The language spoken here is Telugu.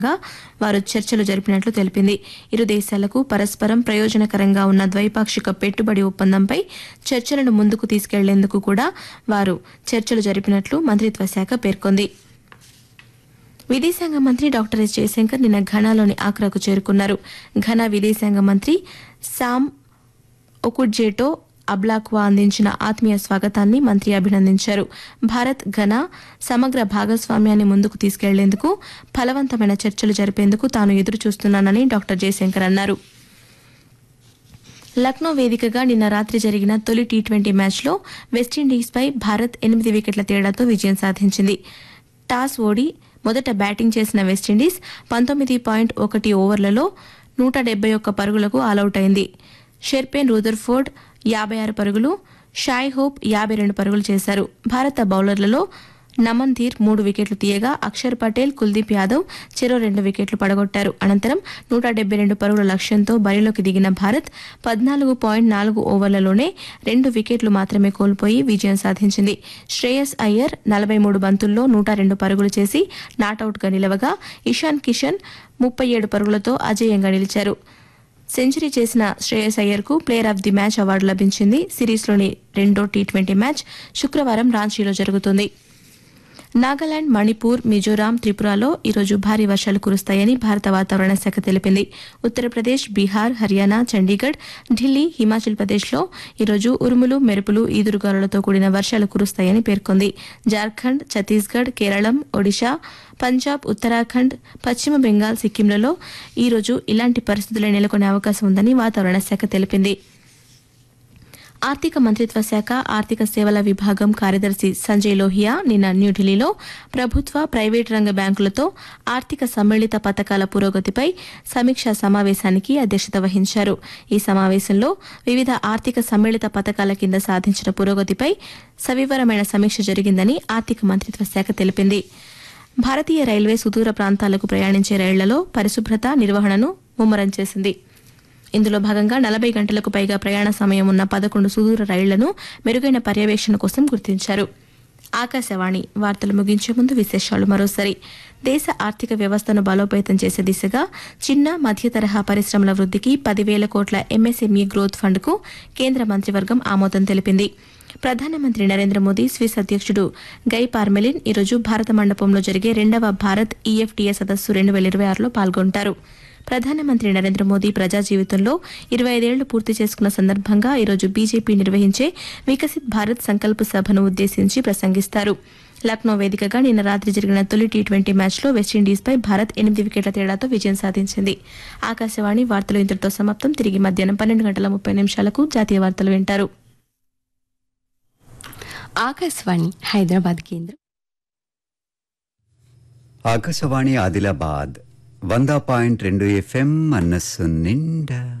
గా వారు చర్చలు జరిపినట్లు తెలిపింది ఇరు దేశాలకు పరస్పరం ప్రయోజనకరంగా ఉన్న ద్వైపాక్షిక పెట్టుబడి ఒప్పందంపై చర్చలను ముందుకు తీసుకెళ్లేందుకు కూడా వారు చర్చలు జరిపినట్లు మంత్రిత్వ శాఖ పేర్కొంది విదేశాంగ మంత్రి డాక్టర్ ఎస్ జయశంకర్ నిన్న ఘనాలోని ఆక్రాకు చేరుకున్నారు ఘనా విదేశాంగ మంత్రి సామ్ ఒకుడ్జేటో అబ్లాక్వా అందించిన ఆత్మీయ స్వాగతాన్ని మంత్రి అభినందించారు భారత్ ఘనా సమగ్ర భాగస్వామ్యాన్ని ముందుకు తీసుకెళ్లేందుకు ఫలవంతమైన చర్చలు జరిపేందుకు తాను ఎదురు చూస్తున్నానని డాక్టర్ జయశంకర్ అన్నారు లక్నో వేదికగా నిన్న రాత్రి జరిగిన తొలి టీ ట్వంటీ మ్యాచ్లో వెస్టిండీస్పై భారత్ ఎనిమిది వికెట్ల తేడాతో విజయం సాధించింది టాస్ ఓడి మొదట బ్యాటింగ్ చేసిన వెస్టిండీస్ పంతొమ్మిది పాయింట్ ఒకటి ఓవర్లలో నూట డెబ్బై ఒక్క పరుగులకు ఆలౌట్ అయింది షెర్పేన్ రూదర్ఫోర్డ్ యాభై ఆరు పరుగులు షాయ్ హోప్ యాభై రెండు పరుగులు చేశారు భారత బౌలర్లలో నమన్ ధీర్ మూడు వికెట్లు తీయగా అక్షర్ పటేల్ కుల్దీప్ యాదవ్ చెరో రెండు వికెట్లు పడగొట్టారు అనంతరం నూట డెబ్బై రెండు పరుగుల లక్ష్యంతో బరిలోకి దిగిన భారత్ పద్నాలుగు పాయింట్ నాలుగు ఓవర్లలోనే రెండు వికెట్లు మాత్రమే కోల్పోయి విజయం సాధించింది శ్రేయస్ అయ్యర్ నలభై మూడు బంతుల్లో నూట రెండు పరుగులు చేసి నాటౌట్గా నిలవగా ఇషాన్ కిషన్ ముప్పై ఏడు పరుగులతో అజేయంగా నిలిచారు సెంచరీ చేసిన శ్రేయస్ అయ్యర్కు player of the match award లభించింది సిరీస్లోని రెండో టీ ట్వంటీ మ్యాచ్ శుక్రవారం రాంచీలో జరుగుతుంది నాగాలాండ్ మణిపూర్ మిజోరాం త్రిపురలో ఈరోజు భారీ వర్షాలు కురుస్తాయని భారత వాతావరణ శాఖ తెలిపింది ఉత్తరప్రదేశ్ బీహార్ హర్యానా చండీగఢ్ ఢిల్లీ హిమాచల్ ప్రదేశ్లో ఈరోజు ఉరుములు మెరుపులు ఈదురుగాలులతో కూడిన వర్షాలు కురుస్తాయని పేర్కొంది జార్ఖండ్ ఛత్తీస్గఢ్ కేరళం ఒడిశా పంజాబ్ ఉత్తరాఖండ్ పశ్చిమ బెంగాల్ సిక్కింలలో ఈరోజు ఇలాంటి పరిస్థితులు నెలకొనే అవకాశం ఉందని వాతావరణ శాఖ తెలిపింది ఆర్థిక మంత్రిత్వ శాఖ ఆర్థిక సేవల విభాగం కార్యదర్శి సంజయ్ లోహియా నిన్న న్యూఢిల్లీలో ప్రభుత్వ ప్రైవేటు రంగ బ్యాంకులతో ఆర్థిక సమ్మిళిత పథకాల పురోగతిపై సమీక్షా సమావేశానికి అధ్యక్షత వహించారు ఈ సమావేశంలో వివిధ ఆర్థిక సమ్మిళిత పథకాల కింద సాధించిన పురోగతిపై సవివరమైన సమీక్ష జరిగిందని ఆర్థిక మంత్రిత్వ శాఖ తెలిపింది భారతీయ రైల్వే సుదూర ప్రాంతాలకు ప్రయాణించే రైళ్లలో పరిశుభ్రత నిర్వహణను ముమ్మరం చేసింది ఇందులో భాగంగా నలభై గంటలకు పైగా ప్రయాణ సమయం ఉన్న పదకొండు సుదూర రైళ్లను మెరుగైన పర్యవేక్షణ కోసం గుర్తించారు ఆకాశవాణి వార్తలు ముగించే ముందు విశేషాలు మరోసారి దేశ ఆర్థిక వ్యవస్థను బలోపేతం చేసే దిశగా చిన్న మధ్య తరహా పరిశ్రమల వృద్ధికి పదివేల కోట్ల ఎంఎస్ఎంఈ గ్రోత్ ఫండ్కు కేంద్ర మంత్రివర్గం ఆమోదం తెలిపింది ప్రధానమంత్రి నరేంద్ర మోదీ స్విస్ అధ్యక్షుడు గై పార్మెలిన్ ఈరోజు భారత మండపంలో జరిగే రెండవ భారత్ ఈఎఫ్టీఏ సదస్సు రెండు వేల ఇరవై ఆరులో పాల్గొంటారు ప్రధానమంత్రి నరేంద్ర మోదీ ప్రజా జీవితంలో ఇరవై ఐదేళ్లు పూర్తి చేసుకున్న సందర్భంగా ఈరోజు బీజేపీ నిర్వహించే వికసిత్ భారత్ సంకల్ప సభను ఉద్దేశించి ప్రసంగిస్తారు లక్నో వేదికగా నిన్న రాత్రి జరిగిన తొలి టీ ట్వంటీ మ్యాచ్లో వెస్టిండీస్పై భారత్ ఎనిమిది వికెట్ల తేడాతో విజయం సాధించింది ఆకాశవాణి వార్తలు ఇంతటితో సమాప్తం తిరిగి మధ్యాహ్నం పన్నెండు గంటల ముప్పై నిమిషాలకు జాతీయ వార్తలు వింటారు ఆకాశవాణి హైదరాబాద్ కేంద్రం ఆకాశవాణి ఆదిలాబాద్ వంద పాయింట్ రెండు ఎఫ్ఎం మనస్సు నిండా